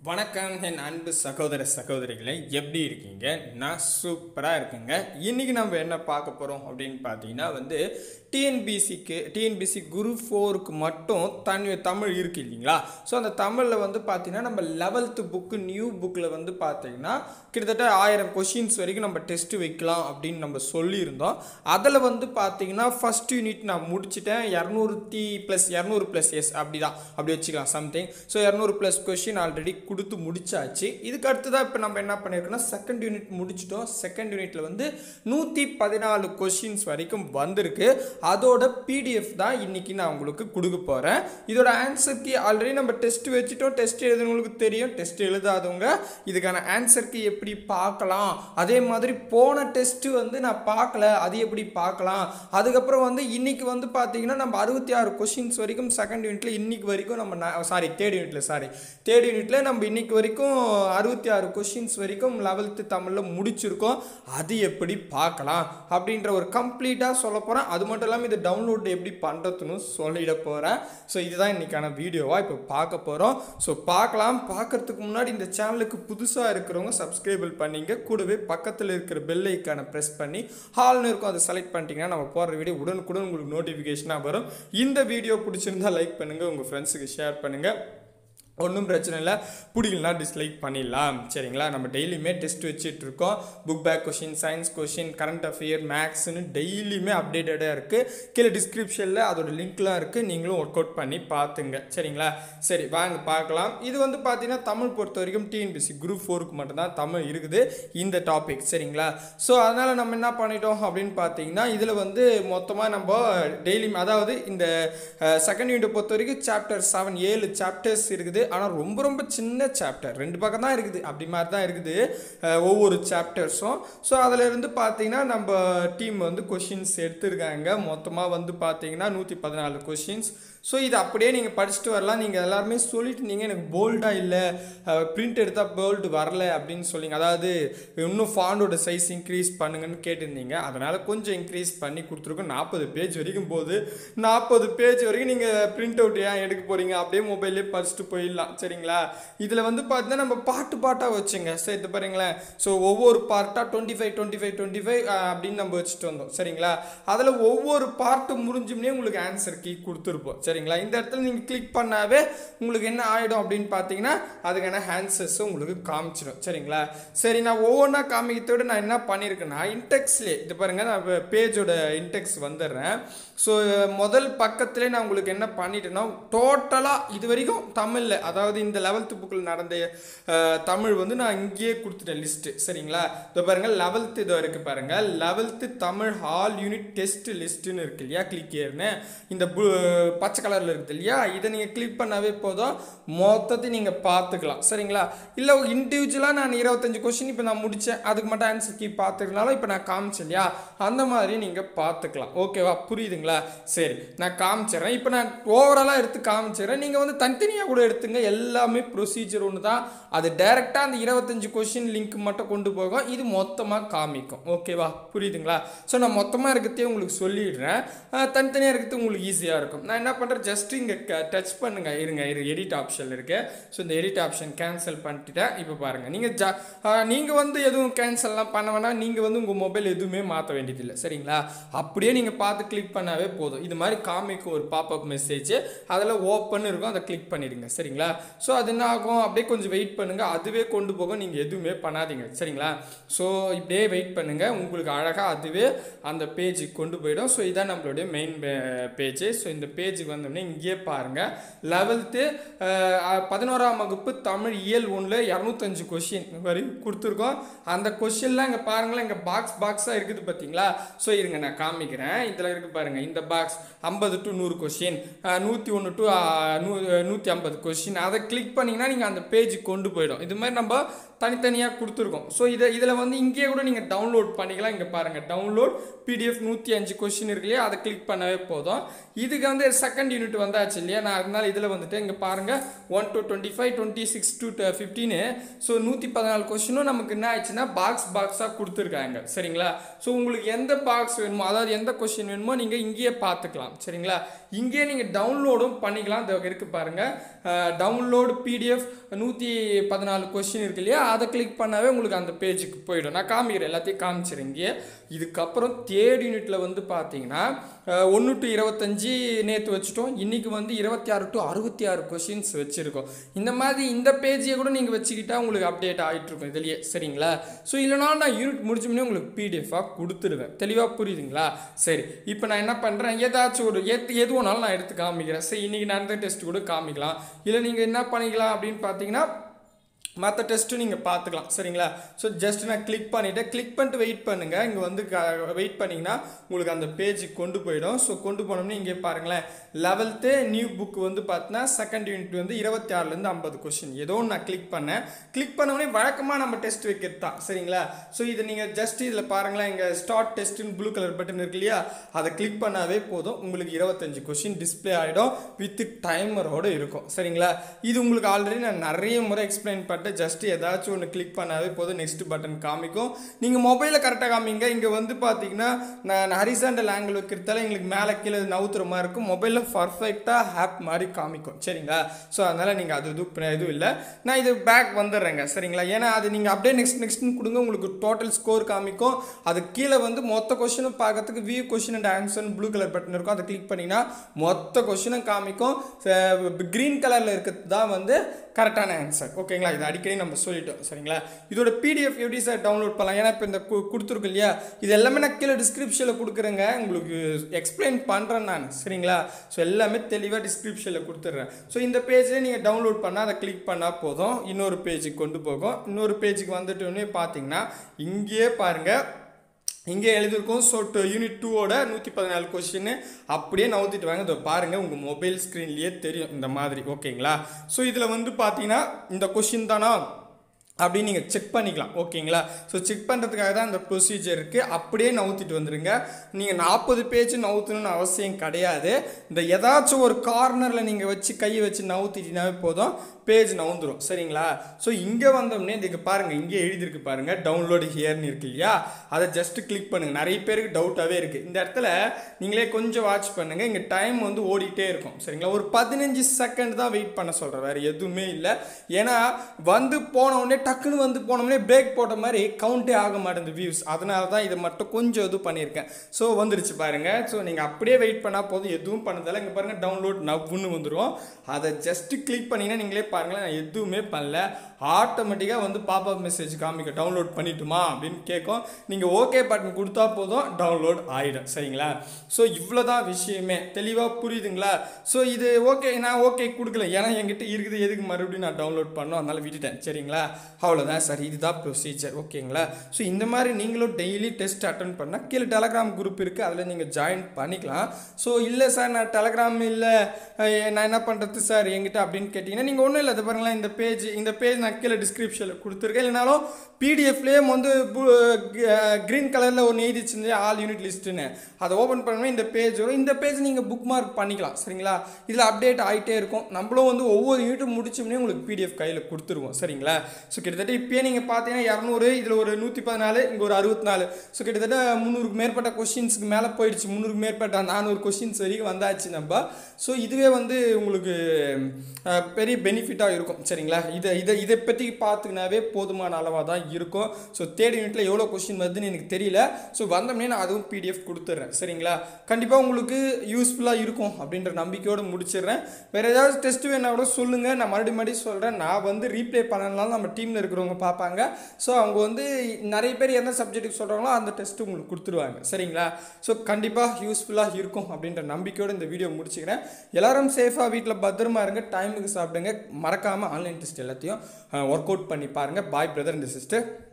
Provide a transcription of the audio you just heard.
வணக்கம் என் அன்பு சகோதர சகோதரிகளே எப்படி இருக்கீங்க நான் சூப்பராக இருக்குங்க இன்னைக்கு நம்ம என்ன பார்க்க போகிறோம் அப்படின்னு பார்த்தீங்கன்னா வந்து டிஎன்பிசிக்கு டிஎன்பிசி குரு ஃபோருக்கு மட்டும் தன் தமிழ் இருக்கு இல்லைங்களா ஸோ அந்த தமிழில் வந்து பார்த்தீங்கன்னா நம்ம லெவல்த்து புக்கு நியூ புக்கில் வந்து பார்த்தீங்கன்னா கிட்டத்தட்ட ஆயிரம் கொஷின்ஸ் வரைக்கும் நம்ம டெஸ்ட் வைக்கலாம் அப்படின்னு நம்ம சொல்லியிருந்தோம் அதில் வந்து பார்த்தீங்கன்னா ஃபர்ஸ்ட் யூனிட் நான் முடிச்சிட்டேன் இரநூத்தி ப்ளஸ் இரநூறு ப்ளஸ் எஸ் அப்படி தான் அப்படி வச்சுக்கலாம் சம்திங் ஸோ இரநூறு ப்ளஸ் கொஷின் ஆல்ரெடி கொடுத்து முடிச்சாச்சு இதுக்கு அடுத்ததாக இப்போ நம்ம என்ன பண்ணியிருக்கோம்னா செகண்ட் யூனிட் முடிச்சிட்டோம் செகண்ட் யூனிட்டில் வந்து நூற்றி பதினாலு கொஷின்ஸ் வரைக்கும் வந்திருக்கு அதோட பிடிஎஃப் தான் இன்னைக்கு நான் உங்களுக்கு கொடுக்க போகிறேன் இதோட ஆன்சர் கீ ஆல்ரெடி நம்ம டெஸ்ட் வச்சுட்டோம் டெஸ்ட் எழுதுனவங்களுக்கு தெரியும் டெஸ்ட் எழுதாதவங்க இதுக்கான ஆன்சர் கீ எப்படி பார்க்கலாம் அதே மாதிரி போன டெஸ்ட் வந்து நான் பார்க்கல அது எப்படி பார்க்கலாம் அதுக்கப்புறம் வந்து இன்னைக்கு வந்து பார்த்தீங்கன்னா நம்ம அறுபத்தி ஆறு கொஷின்ஸ் வரைக்கும் செகண்ட் யூனிட்ல இன்னைக்கு வரைக்கும் நம்ம சாரி தேர்ட் யூனிட்ல சாரி தேர்ட் யூனிட்ல நம்ம இன்னைக்கு வரைக்கும் அறுபத்தி ஆறு கொஷின்ஸ் வரைக்கும் லெவல்த்து தமிழில் முடிச்சிருக்கோம் அது எப்படி பார்க்கலாம் அப்படின்ற ஒரு கம்ப்ளீட்டாக சொல்ல போகிறேன் அது மட்டும் இல்லாமல் இது டவுன்லோட் எப்படி பண்ணுறதுன்னு சொல்லிட போகிறேன் ஸோ இதுதான் இன்னைக்கான வீடியோவாக இப்போ பார்க்க போகிறோம் ஸோ பார்க்கலாம் பார்க்கறதுக்கு முன்னாடி இந்த சேனலுக்கு புதுசாக இருக்கிறவங்க சப்ஸ்கிரைபிள் பண்ணிங்க கூடவே பக்கத்தில் இருக்கிற பெல் ஐக்கானை ப்ரெஸ் பண்ணி ஹால்னு இருக்கும் அதை செலக்ட் பண்ணிட்டீங்கன்னா நம்ம போடுற வீடியோ உடனுக்குடன் உங்களுக்கு நோட்டிஃபிகேஷனாக வரும் இந்த வீடியோ பிடிச்சிருந்தா லைக் பண்ணுங்கள் உங்கள் ஃப்ரெண்ட்ஸுக்கு ஷேர் பண்ணுங்கள் ஒன்றும் பிரச்சனை இல்லை பிடிக்கலனா டிஸ்லைக் பண்ணிடலாம் சரிங்களா நம்ம டெய்லியுமே டெஸ்ட் வச்சுட்டு இருக்கோம் book back question science question current affair மேக்ஸ்னு டெய்லியுமே அப்டேட்டடாக இருக்குது கீழே டிஸ்கிரிப்ஷனில் அதோட லிங்க்லாம் இருக்குது நீங்களும் ஒர்க் அவுட் பண்ணி பார்த்துங்க சரிங்களா சரி வாங்க பார்க்கலாம் இது வந்து பார்த்தீங்கன்னா தமிழ் பொறுத்த வரைக்கும் டிஎன்பிசி குரூப் ஃபோருக்கு மட்டும்தான் தமிழ் இருக்குது இந்த டாபிக் சரிங்களா ஸோ அதனால் நம்ம என்ன பண்ணிட்டோம் அப்படின்னு பார்த்தீங்கன்னா இதில் வந்து மொத்தமாக நம்ம டெய்லியும் அதாவது இந்த செகண்ட் யூனிட் பொறுத்த வரைக்கும் சாப்டர் செவன் ஏழு சாப்டர்ஸ் இருக்குது ஆனால் ரொம்ப ரொம்ப சின்ன சாப்டர் ரெண்டு பக்கம் தான் இருக்குது அப்படி மாதிரி தான் இருக்குது அஹ் ஒவ்வொரு சாப்டர்ஸும் ஸோ அதில் இருந்து பார்த்தீங்கன்னா நம்ம டீம் வந்து கொஷின்ஸ் எடுத்திருக்காங்க மொத்தமாக வந்து பார்த்தீங்கன்னா நூற்றி பதினாலு கொஷின்ஸ் ஸோ இது அப்படியே நீங்கள் படிச்சுட்டு வரலாம் நீங்கள் எல்லாருமே சொல்லிட்டு இருந்தீங்க எனக்கு போல்டாக இல்லை பிரிண்ட் எடுத்தால் போல்டு வரல அப்படின்னு சொல்லிங்க அதாவது இன்னும் ஃபாண்டோட சைஸ் இன்க்ரீஸ் பண்ணுங்கன்னு கேட்டிருந்தீங்க அதனால் கொஞ்சம் இன்க்ரீஸ் பண்ணி கொடுத்துருக்கோம் நாற்பது பேஜ் வரைக்கும் போகுது நாற்பது பேஜ் வரைக்கும் நீங்கள் பிரிண்ட் அவுட் ஏன் எடுக்க போகிறீங்க அப்படியே மொபைல்லே படிச்சுட்டு போயிடலாம் சரிங்களா இதில் வந்து பார்த்தீங்கன்னா நம்ம பாட்டு பாட்டாக வச்சுங்க சரி இது பாருங்களேன் ஸோ ஒவ்வொரு பார்ட்டாக twenty five twenty five twenty five அப்படின்னு நம்ம வச்சுட்டு வந்தோம் சரிங்களா அதில் ஒவ்வொரு பார்ட்டு முடிஞ்சும்னே உங்களுக்கு ஆன்சர் கீ கொடுத்துருப்போம் சரிங்களா இந்த இடத்துல நீங்கள் கிளிக் பண்ணாவே உங்களுக்கு என்ன ஆகிடும் அப்படின்னு பார்த்தீங்கன்னா அதுக்கான ஆன்சர்ஸ் உங்களுக்கு காமிச்சிடும் சரிங்களா சரி நான் ஒவ்வொன்றா காமிக்கிறதோட நான் என்ன பண்ணியிருக்கேன்னா இன்டெக்ஸ்லேயே இது பாருங்கள் நான் பேஜோட இன்டெக்ஸ் வந்துடுறேன் ஸோ முதல் பக்கத்துலேயே நான் உங்களுக்கு என்ன பண்ணிட்டேன்னா டோட்டலாக இது வரைக்கும் தமிழில் அதாவது இந்த லெவல்த்து புக்கில் நடந்த அஹ், தமிழ் வந்து நான் இங்கேயே கொடுத்துட்டேன் லிஸ்ட்டு சரிங்களா இதோ பாருங்கள் லெவல்த்து இதோ இருக்குது பாருங்கள் லெவல்த்து தமிழ் ஆல் யூனிட் டெஸ்ட் லிஸ்ட்டுன்னு இருக்கு இல்லையா கிளிக் ஏர்னு இந்த பு பச்சை கலரில் இருக்குது இல்லையா இதை நீங்கள் கிளிக் பண்ணாவே போதும் மொத்தத்தையும் நீங்கள் பார்த்துக்கலாம் சரிங்களா இல்லை இண்டிவிஜுவலாக நான் இருபத்தஞ்சு கொஷின் இப்போ நான் முடித்தேன் அதுக்கு மட்டும் ஆன்சர் கீ பார்த்துருக்கனாலும் இப்போ நான் காமிச்சேன் இல்லையா அந்த மாதிரி நீங்கள் பார்த்துக்கலாம் ஓகேவா புரியுதுங்களா சரி நான் காமிச்சிடுறேன் இப்போ நான் ஓவராலாக எடுத்து காமிச்சிடுறேன் நீங்கள் வந்து தனித்தனியாக கூட எடுத்துங்க எல்லாமே ப்ரொசீஜர் ஒன்று தான் அது டைரெக்டாக அந்த இருபத்தஞ்சு கொஷின் லிங்க் மட்டும் கொண்டு போகும் இது மொத்தமாக காமிக்கும் ஓகேவா புரியுதுங்களா ஸோ நான் மொத்தமாக இருக்கிறதே உங்களுக்கு சொல்லிடுறேன் அஹ், தனித்தனியாக இருக்கிறது உங்களுக்கு ஈஸியாக இருக்கும் நான் என்ன பண்ணுறேன் ஜஸ்ட் இங்கே டச் பண்ணுங்க இருங்க இரு எடிட் ஆப்ஷன் இருக்கு ஸோ இந்த எடிட் ஆப்ஷன் கேன்சல் பண்ணிட்டுட்டேன் இப்போ பாருங்கள் நீங்கள் ஜா நீங்கள் வந்து எதுவும் கேன்சல்லாம் பண்ண வேணாம் நீங்கள் வந்து உங்கள் மொபைல் எதுவுமே மாற்ற வேண்டியதில்லை சரிங்களா அப்படியே நீங்கள் பார்த்து கிளிக் பண்ணாவே போதும் இது மாதிரி காமிக்கும் ஒரு பாப்அப் மெசேஜ் அதில் ஓப்பன் இருக்கும் அதை கிளிக் பண்ணிடுங்க சரிங்களா ஸோ அது என்ன ஆகும் அப்படியே கொஞ்சம் வெயிட் பண்ணுங்கள் அதுவே கொண்டு போகும் நீங்கள் எதுவுமே பண்ணாதீங்க சரிங்களா ஸோ இப்படியே வெயிட் பண்ணுங்கள் உங்களுக்கு அழகாக அதுவே அந்த பேஜுக்கு கொண்டு போயிடும் ஸோ இதான் நம்மளுடைய மெயின் பேஜ் ஸோ இந்த பேஜுக்கு வந்தோடனே இங்கேயே பாருங்கள் லெவல்த்து பதினோராம் வகுப்பு தமிழ் இயல் ஒன்றில் இரநூத்தஞ்சு கொஷின் வரை கொடுத்துருக்கோம் அந்த கொஷின்லாம் இங்கே பாருங்களேன் இங்கே பாக்ஸ் பாக்ஸாக இருக்குது பார்த்தீங்களா ஸோ இருங்க நான் காமிக்கிறேன் இதில் இருக்குது பாருங்கள் இந்த பாக்ஸ் ஐம்பது டு நூறு கொஷின் நூற்றி ஒன்று டு நூ நூற்றி ஐம்பது கொஷின் அதை கிளிக் பண்ணிங்கன்னா நீங்கள் அந்த பேஜுக்கு கொண்டு போயிடும் இது மாதிரி நம்ம தனித்தனியாக கொடுத்துருக்கோம் ஸோ இதை இதில் வந்து இங்கேயே கூட நீங்கள் டவுன்லோட் பண்ணிக்கலாம் இங்கே பாருங்கள் டவுன்லோட் பிடிஎஃப் நூற்றி அஞ்சு கொஷின் இருக்கு இல்லையா அதை கிளிக் பண்ணவே போதும் இதுக்கு வந்து செகண்ட் யூனிட் வந்தாச்சு இல்லையா நான் அதனால இதில் வந்துட்டு இங்கே பாருங்கள் one two twenty five twenty six two ஃபிஃப்டீனு ஸோ நூற்றி பதினாலு கொஷினும் நமக்கு என்ன ஆயிடுச்சுன்னா பாக்ஸ் பாக்ஸாக கொடுத்துருக்காங்க சரிங்களா ஸோ உங்களுக்கு எந்த பாக்ஸ் வேணுமோ அதாவது எந்த கொஷின் வேணுமோ நீங்கள் இங்கேயே பார்த்துக்கலாம் சரிங்களா இங்கேயே நீங்கள் டவுன்லோடும் பண்ணிக்கலாம் இந்த இருக்கு பாருங்கள் டவுன்லோடு பிடிஎஃப் நூற்றி பதினாலு கொஸ்டின் இருக்கு இல்லையா அதை கிளிக் பண்ணாவே உங்களுக்கு அந்த பேஜுக்கு போயிடும் நான் காமிக்கிறேன் எல்லாத்தையும் காமிச்சிருங்க இதுக்கப்புறம் தேர்ட் யூனிட்டில் வந்து பார்த்தீங்கன்னா ஒன்று டு இருபத்தஞ்சி நேற்று வச்சுட்டோம் இன்றைக்கி வந்து இருபத்தி ஆறு டு அறுபத்தி ஆறு கொஷின்ஸ் வச்சுருக்கோம் இந்த மாதிரி இந்த பேஜையை கூட நீங்கள் வச்சுக்கிட்டா உங்களுக்கு அப்டேட் ஆகிட்டுருக்கும் இதுலேயே சரிங்களா ஸோ இல்லைனா நான் யூனிட் முடிச்சோம்னே உங்களுக்கு பிடிஎஃபாக கொடுத்துருவேன் தெளிவாக புரியுதுங்களா சரி இப்போ நான் என்ன பண்ணுறேன் ஏதாச்சும் ஒரு எது எது வேணாலும் நான் எடுத்து காமிக்கிறேன் சரி இன்றைக்கி நடந்த டெஸ்ட் கூட காமிக்கலாம் இல்லை நீங்கள் என்ன பண்ணிக்கலாம் அப்படின்னு பார்த்தீங்கன்னா மற்ற டெஸ்ட்டும் நீங்கள் பார்த்துக்கலாம் சரிங்களா ஸோ ஜஸ்ட் நான் கிளிக் பண்ணிவிட்டு கிளிக் பண்ணிட்டு வெயிட் பண்ணுங்கள் இங்கே வந்து வெயிட் பண்ணிங்கன்னா உங்களுக்கு அந்த பேஜுக்கு கொண்டு போயிடும் ஸோ கொண்டு போனோம்னா இங்கே பாருங்களேன் லெவல்த்து நியூ புக் வந்து பார்த்தீங்கன்னா செகண்ட் யூனிட் வந்து இருபத்தி ஆறுலேருந்து ஐம்பது கொஷின் ஏதோ ஒன்று நான் கிளிக் பண்ணேன் கிளிக் பண்ணோடனே வழக்கமாக நம்ம டெஸ்ட் வைக்கிறது தான் சரிங்களா ஸோ இது நீங்கள் ஜஸ்ட் இதில் பாருங்களேன் இங்கே ஸ்டார்ட் டெஸ்ட்டுன்னு ப்ளூ கலர் பட்டன் இருக்கு இல்லையா அதை கிளிக் பண்ணாவே போதும் உங்களுக்கு இருபத்தஞ்சு கொஷின் டிஸ்பிளே ஆகிடும் வித் டைமரோடு இருக்கும் சரிங்களா இது உங்களுக்கு ஆல்ரெடி நான் நிறைய முறை எக்ஸ்பிளைன் பண்ணிட்டு ஜஸ்ட் ஏதாச்சும் ஒன்று கிளிக் பண்ணாவே போதும் நெக்ஸ்ட் பட்டன் காமிக்கும் நீங்கள் மொபைலில் கரெக்டாக காமிங்க இங்கே வந்து பார்த்தீங்கன்னா நான் ஹரிசாண்டல் ஆங்கிள் வைக்கிறதால எங்களுக்கு மேலே கீழே நவுத்துற மாதிரி இருக்கும் மொபைலில் பர்ஃபெக்டாக ஆப் மாதிரி காமிக்கும் சரிங்களா ஸோ அதனால் நீங்கள் அது இது எதுவும் இல்லை நான் இது பேக் வந்துடுறேங்க சரிங்களா ஏன்னா அது நீங்கள் அப்படியே நெக்ஸ்ட் நெக்ஸ்ட்னு கொடுங்க உங்களுக்கு டோட்டல் ஸ்கோர் காமிக்கும் அது கீழே வந்து மொத்த கொஷினும் பார்க்கறதுக்கு view question and answer blue colour button இருக்கும் அதை கிளிக் பண்ணிங்கன்னா மொத்த கொஷினும் காமிக்கும் க்ரீன் கலரில் இருக்கிறது தான் வந்து கரெக்டான ஆன்சர் ஓகேங்களா இது அடிக்கடி நம்ம சொல்லிட்டோம் சரிங்களா இதோட பிடிஎஃப் எப்படி சார் டவுன்லோட் பண்ணலாம் ஏன்னா இப்போ இந்த கொடுத்துருக்கு இல்லையா இது எல்லாமே நான் கீழே டிஸ்கிரிப்ஷனில் கொடுக்குறேங்க உங்களுக்கு எக்ஸ்பிளைன் பண்ணுறேன் நான் சரிங்களா ஸோ எல்லாமே தெளிவாக டிஸ்கிரிப்ஷனில் கொடுத்துட்றேன் ஸோ இந்த பேஜில் நீங்கள் டவுன்லோட் பண்ணால் அதை கிளிக் பண்ணால் போதும் இன்னொரு பேஜுக்கு கொண்டு போகும் இன்னொரு பேஜுக்கு வந்துட்டோன்னே பார்த்தீங்கன்னா இங்கேயே பாருங்கள் இங்கே எழுதியிருக்கோம் ஸோ யூனிட் டூவோட நூற்றி பதினாலு கொஷின் அப்படியே நவுத்திட்டு வாங்க இதை பாருங்கள் உங்கள் மொபைல் ஸ்க்ரீன்லேயே தெரியும் இந்த மாதிரி ஓகேங்களா ஸோ இதில் வந்து பார்த்தீங்கன்னா இந்த கொஷின் தானா அப்படின்னு நீங்கள் செக் பண்ணிக்கலாம் ஓகேங்களா ஸோ செக் பண்ணுறதுக்காக தான் இந்த ப்ரொசீஜர் இருக்குது அப்படியே நவுத்திட்டு வந்துடுங்க நீங்கள் நாற்பது பேஜ் நவுத்தணும்னு அவசியம் கிடையாது இந்த ஏதாச்சும் ஒரு கார்னரில் நீங்கள் வச்சு கையை வச்சு நவுத்திட்டினாவே போதும் பேஜ் நவுந்துடும் சரிங்களா ஸோ இங்கே வந்தோம்னே இதுக்கு பாருங்கள் இங்கே எழுதியிருக்கு பாருங்கள் டவுன்லோடு ஹியர்னு இருக்கு இல்லையா அதை ஜஸ்ட் கிளிக் பண்ணுங்கள் நிறைய பேருக்கு டவுட்டாகவே இருக்குது இந்த இடத்துல நீங்களே கொஞ்சம் வாட்ச் பண்ணுங்கள் இங்கே டைம் வந்து ஓடிட்டே இருக்கும் சரிங்களா ஒரு பதினஞ்சு செகண்ட் தான் வெயிட் பண்ண சொல்கிறேன் வேறு எதுவுமே இல்லை ஏன்னா வந்து போன உடனே டக்குன்னு வந்து போனோடனே பிரேக் போட்ட மாதிரி கவுண்டே ஆக மாட்டேங்குது வியூஸ் அதனால தான் இதை மட்டும் கொஞ்சம் இது பண்ணியிருக்கேன் ஸோ வந்துருச்சு பாருங்கள் ஸோ நீங்கள் அப்படியே வெயிட் பண்ணால் போதும் எதுவும் பண்ணதால இங்கே பாருங்கள் டவுன்லோட் நவ்வுன்னு வந்துடும் அதை ஜஸ்ட் கிளிக் பண்ணிங்கன்னா நீங்களே பாருங்களேன் நான் எதுவுமே பண்ணல ஆட்டோமேட்டிக்காக வந்து பாப்அப் மெசேஜ் காமிக்க டவுன்லோட் பண்ணிட்டுமா அப்படின்னு கேட்கும் நீங்கள் ஓகே பட்டன் கொடுத்தா போதும் டவுன்லோட் ஆகிடும் சரிங்களா ஸோ இவ்வளோ தான் விஷயமே தெளிவாக புரியுதுங்களா ஸோ இது ஓகே நான் ஓகே கொடுக்கல ஏன்னா என்கிட்ட இருக்குது எதுக்கு மறுபடியும் நான் டவுன்லோட் பண்ணோம் அதனால் விட்டுட்டேன் சரிங்களா அவ்வளோதான் சார் இதுதான் ப்ரொசீஜர் ஓகேங்களா ஸோ இந்த மாதிரி நீங்களும் டெய்லி டெஸ்ட் அட்டன் பண்ணால் கீழே டெலகிராம் குரூப் இருக்குது அதில் நீங்கள் ஜாயின் பண்ணிக்கலாம் ஸோ இல்லை சார் நான் டெலகிராம் இல்லை நான் என்ன பண்ணுறது சார் என்கிட்ட அப்படின்னு கேட்டிங்கன்னா நீங்கள் ஒன்றும் இல்லை அது பாருங்களேன் இந்த பேஜ் இந்த பேஜ் நான் கீழே டிஸ்கிரிப்ஷனில் கொடுத்துருக்கேன் இல்லைனாலும் பிடிஎஃப்லேயே வந்து க்ரீன் கலரில் ஒன்று எழுதிச்சு ஆல் யூனிட் லிஸ்ட்டுன்னு அதை ஓப்பன் பண்ணோம்னா இந்த பேஜ் வரும் இந்த பேஜ் நீங்கள் புக் மார்க் பண்ணிக்கலாம் சரிங்களா இதில் அப்டேட் ஆகிட்டே இருக்கும் நம்மளும் வந்து ஒவ்வொரு யூனிட்டும் முடிச்சோம்னே உங்களுக்கு பிடிஎஃப் கையில் கொடுத்துருவோம் சரிங்களா ஸோ கிட்டத்தட்ட இப்போயே நீங்கள் பார்த்தீங்கன்னா இரநூறு இதில் ஒரு நூற்றி பதினாலு இங்கே ஒரு அறுபத்தி நாலு ஸோ கிட்டத்தட்ட முந்நூறுக்கு மேற்பட்ட கொஷின்ஸுக்கு மேலே போயிடுச்சு முந்நூறுக்கு மேற்பட்ட நானூறு கொஷின்ஸ் வரைக்கும் வந்தாச்சு நம்ம ஸோ இதுவே வந்து உங்களுக்கு பெரிய பெனிஃபிட்டாக இருக்கும் சரிங்களா இதை இதை இதை பற்றி பார்த்துக்கினாவே போதுமான அளவாக தான் இருக்கும் ஸோ தேர்ட் யூனிட்டில் எவ்வளோ கொஷின் வருதுன்னு எனக்கு தெரியல ஸோ வந்தோடனே நான் அதுவும் பிடிஎஃப் கொடுத்துட்றேன் சரிங்களா கண்டிப்பாக உங்களுக்கு யூஸ்ஃபுல்லாக இருக்கும் அப்படின்ற நம்பிக்கையோடு முடிச்சிடுறேன் வேறு ஏதாவது டெஸ்ட் வேணா கூட சொல்லுங்கள் நான் மறுபடியும் மறுபடியும் சொல்கிறேன் நான் வந்து ரீப்ளே பண்ணனாலும் நம்ம டீமில் இருக்கிறவங்க பார்ப்பாங்க ஸோ அவங்க வந்து நிறைய பேர் எந்த சப்ஜெக்ட்டுக்கு சொல்கிறாங்களோ அந்த டெஸ்ட்டு உங்களுக்கு கொடுத்துருவாங்க சரிங்களா ஸோ கண்டிப்பாக யூஸ்ஃபுல்லாக இருக்கும் அப்படின்ற நம்பிக்கையோடு இந்த வீடியோ முடிச்சுக்கிறேன் எல்லாரும் சேஃபாக வீட்டில் பத்திரமா இருங்க டைமுக்கு சாப்பிடுங்க மறக்காமல் ஆன்லைன் டெஸ்ட் எல்லாத்தையும் ஒர்க் அவுட் பண்ணி பாருங்கள் பாய் பிரதர் இந்த சிஸ்டர்